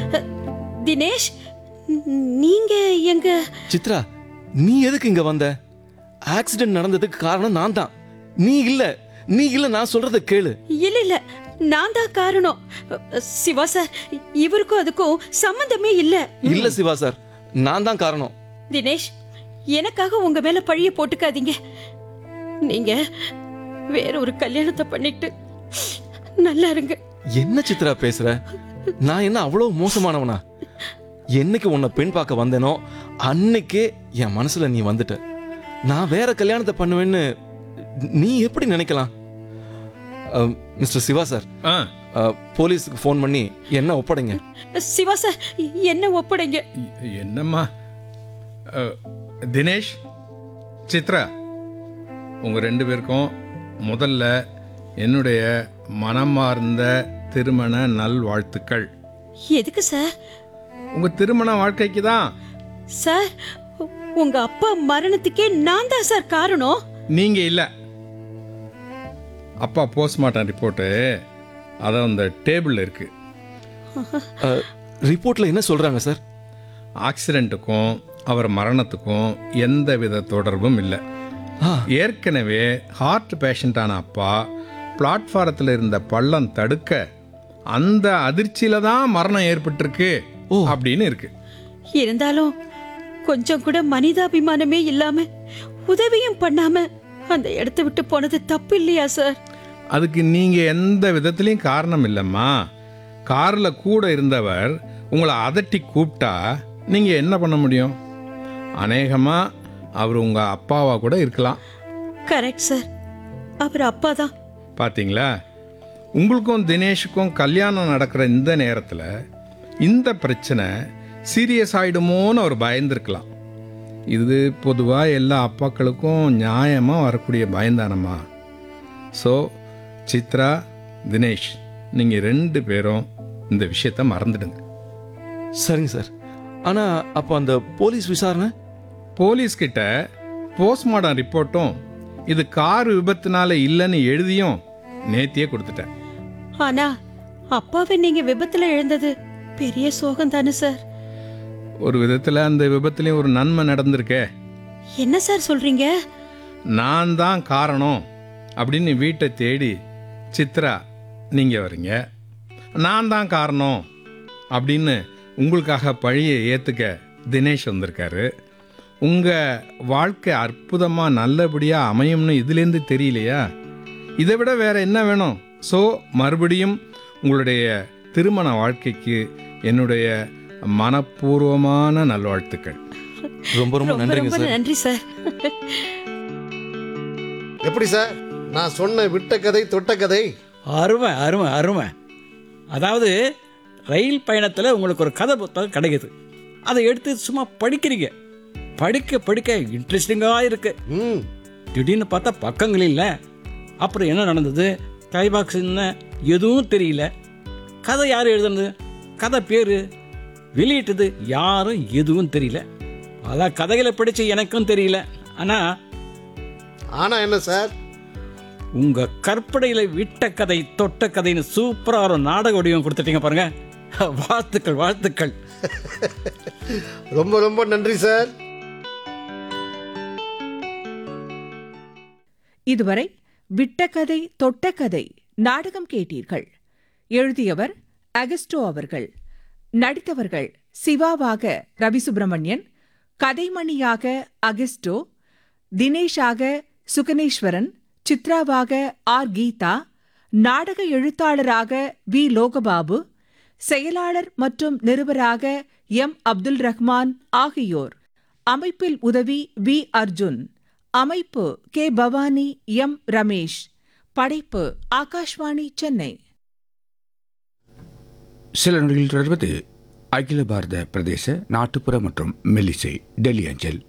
அ, தினேஷ் ந- நீங்க எங்க சித்ரா நீ எதுக்கு இங்க வந்த ஆக்சிடென்ட் நடந்ததுக்கு காரணம் நான் தான் நீ இல்ல நீ இல்ல நான் சொல்றத கேளு இல்ல இல்ல நான் தான் காரணம் அ, சிவா சார் இவருக்கும் அதுக்கும் சம்பந்தமே இல்ல இல்ல சிவா சார் நான் தான் காரணம் தினேஷ் எனக்காக உங்க மேல பழிய போட்டுக்காதீங்க நீங்க வேற ஒரு கல்யாணத்தை பண்ணிட்டு நல்லா இருங்க என்ன சித்ரா பேசுற நான் என்ன அவ்வளவு மோசமானவனா என்னைக்கு உன்னை பெண் பார்க்க வந்தேனோ அன்னைக்கே என் மனசுல நீ வந்துட்ட நான் வேற கல்யாணத்தை பண்ணுவேன்னு நீ எப்படி நினைக்கலாம் அஹ், மிஸ்டர் சிவா சார் ஆ அஹ், போலீஸுக்கு ஃபோன் பண்ணி என்ன ஒப்படைங்க சிவா சார் என்ன ஒப்படைங்க எ- என்னம்மா அ, தினேஷ் சித்ரா உங்கள் ரெண்டு பேருக்கும் முதல்ல என்னுடைய மனமார்ந்த திருமண நல்வாழ்த்துக்கள் எதுக்கு சார் உங்கள் திருமண வாழ்க்கைக்கு தான் சார் உங்க அப்பா மரணத்துக்கே நான் தான் சார் காரணம் நீங்கள் இல்லை அப்பா போஸ்ட்மார்ட்டம் ரிப்போர்ட்டு அதான் அந்த டேபிளில் இருக்குது அஹ், ரிப்போர்ட்ல என்ன சொல்றாங்க சார் ஆக்சிடெண்ட்டுக்கும் அவர் மரணத்துக்கும் எந்த வித தொடர்பும் இல்லை ஆ, ஏற்கனவே ஹார்ட் பேஷண்டான அப்பா பிளாட்ஃபாரத்தில் இருந்த பள்ளம் தடுக்க அந்த அதிர்ச்சியில தான் மரணம் ஏற்பட்டிருக்கு ஓ. அப்படின்னு இருக்கு இருந்தாலும் கொஞ்சம் கூட மனிதாபிமானமே இல்லாம உதவியும் பண்ணாம அந்த இடத்த விட்டு போனது தப்பு இல்லையா சார் அதுக்கு நீங்க எந்த விதத்திலையும் காரணம் இல்லைம்மா கார்ல கூட இருந்தவர் உங்களை அதட்டி கூப்பிட்டா நீங்க என்ன பண்ண முடியும் அநேகமா அவர் உங்க அப்பாவா கூட இருக்கலாம் கரெக்ட் சார் அவர் அப்பா தான் பாத்தீங்களா உங்களுக்கும் தினேஷுக்கும் கல்யாணம் நடக்கிற இந்த நேரத்தில் இந்த பிரச்சனை சீரியஸ் ஆயிடுமோன்னு அவர் பயந்துருக்கலாம் இது பொதுவாக எல்லா அப்பாக்களுக்கும் நியாயமாக வரக்கூடிய பயந்தானம்மா ஸோ சித்ரா தினேஷ் நீங்கள் ரெண்டு பேரும் இந்த விஷயத்த மறந்துடுங்க சரிங்க சார் ஆனா அப்போ அந்த போலீஸ் விசாரணை போலீஸ்கிட்ட போஸ்ட்மார்ட்டம் ரிப்போர்ட்டும் இது கார் விபத்துனால இல்லைன்னு எழுதியும் நேத்தியே கொடுத்துட்டேன் ஆனா அப்பாவை நீங்க விபத்துல இழந்தது பெரிய சோகம் தானே சார் ஒரு விதத்தில் அந்த விபத்துலேயும் ஒரு நன்மை நடந்திருக்கே என்ன சார் சொல்றீங்க நான் தான் காரணம் அப்படின்னு வீட்டை தேடி சித்ரா நீங்கள் வரீங்க நான் தான் காரணம் அப்படின்னு உங்களுக்காக பழியை ஏற்றுக்க தினேஷ் வந்திருக்காரு உங்கள் வாழ்க்கை அற்புதமாக நல்லபடியாக அமையும்னு இதுலேருந்து தெரியலையா இதை விட வேற என்ன வேணும் ஸோ மறுபடியும் உங்களுடைய திருமண வாழ்க்கைக்கு என்னுடைய மனப்பூர்வமான நல்வாழ்த்துக்கள் ரொம்ப ரொம்ப ரொம்ப நன்றிங்க ரொம்ப சார் நன்றி சார் எப்படி சார் நான் சொன்ன விட்ட கதை தொட்ட கதை அருமை அருமை அருமை அதாவது ரயில் பயணத்தில் உங்களுக்கு ஒரு கதை புத்தகம் கிடைக்குது அதை எடுத்து சும்மா படிக்கிறீங்க படிக்க படிக்க இன்ட்ரெஸ்டிங்காக இருக்கு ம் திடீர்னு பார்த்தா பக்கங்கள் இல்லை அப்புறம் என்ன நடந்தது கைபாக்ஸ் என்ன எதுவும் தெரியல கதை யார் எழுதுனது கதை பேர் வெளியிட்டது யாரும் எதுவும் தெரியல அதான் கதைகளை படித்து எனக்கும் தெரியல ஆனால் ஆனா என்ன சார் உங்க கற்பனையில விட்ட கதை தொட்ட கதைன்னு சூப்பரா ஒரு நாடக வடிவம் கொடுத்துட்டீங்க பாருங்க வாழ்த்துக்கள் வாழ்த்துக்கள் ரொம்ப ரொம்ப நன்றி சார் இதுவரை விட்டகதை தொட்டக்கதை நாடகம் கேட்டீர்கள் எழுதியவர் அகஸ்டோ அவர்கள் நடித்தவர்கள் சிவாவாக ரவி சுப்பிரமணியன் கதைமணியாக அகஸ்டோ தினேஷாக சுகனேஸ்வரன் சித்ராவாக ஆர் கீதா நாடக எழுத்தாளராக வி லோகபாபு செயலாளர் மற்றும் நிருபராக எம் அப்துல் ரஹ்மான் ஆகியோர் அமைப்பில் உதவி வி அர்ஜுன் அமைப்பு கே பவானி எம் ரமேஷ் படைப்பு ஆகாஷ்வாணி சென்னை சில நொடிகள் தொடர்வது அகில பாரத பிரதேச நாட்டுப்புற மற்றும் மெல்லிசை டெல்லி அஞ்சல்